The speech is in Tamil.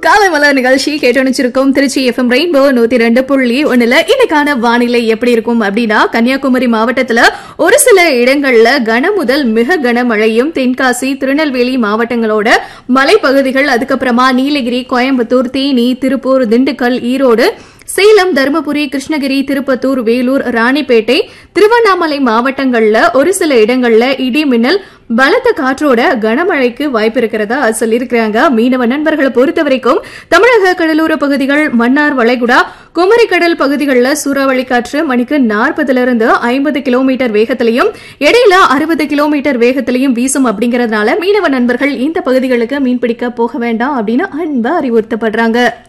காலை மலர் நிகழ்ச்சி கேட்டணிச்சிருக்கோம் திருச்சி எஃப்எம் ரெயின்போ நூத்தி ரெண்டு புள்ளி ஒண்ணுல இன்னைக்கான வானிலை எப்படி இருக்கும் அப்படின்னா கன்னியாகுமரி மாவட்டத்துல ஒரு சில இடங்கள்ல கன முதல் மிக கனமழையும் தென்காசி திருநெல்வேலி மாவட்டங்களோட மலைப்பகுதிகள் அதுக்கப்புறமா நீலகிரி கோயம்புத்தூர் தேனி திருப்பூர் திண்டுக்கல் ஈரோடு சேலம் தருமபுரி கிருஷ்ணகிரி திருப்பத்தூர் வேலூர் ராணிப்பேட்டை திருவண்ணாமலை மாவட்டங்கள்ல ஒரு சில இடங்கள்ல இடி மின்னல் பலத்த காற்றோட கனமழைக்கு வாய்ப்பு இருக்கிறதா சொல்லியிருக்கிறாங்க மீனவ நண்பர்களை பொறுத்த வரைக்கும் தமிழக கடலோர பகுதிகள் மன்னார் வளைகுடா குமரிக்கடல் பகுதிகளில் சூறாவளி காற்று மணிக்கு நாற்பதுல இருந்து ஐம்பது கிலோமீட்டர் வேகத்திலையும் இடையில அறுபது கிலோமீட்டர் வேகத்திலையும் வீசும் அப்படிங்கறதுனால மீனவ நண்பர்கள் இந்த பகுதிகளுக்கு மீன்பிடிக்க போக வேண்டாம் அப்படின்னு அன்பா அறிவுறுத்தப்படுறாங்க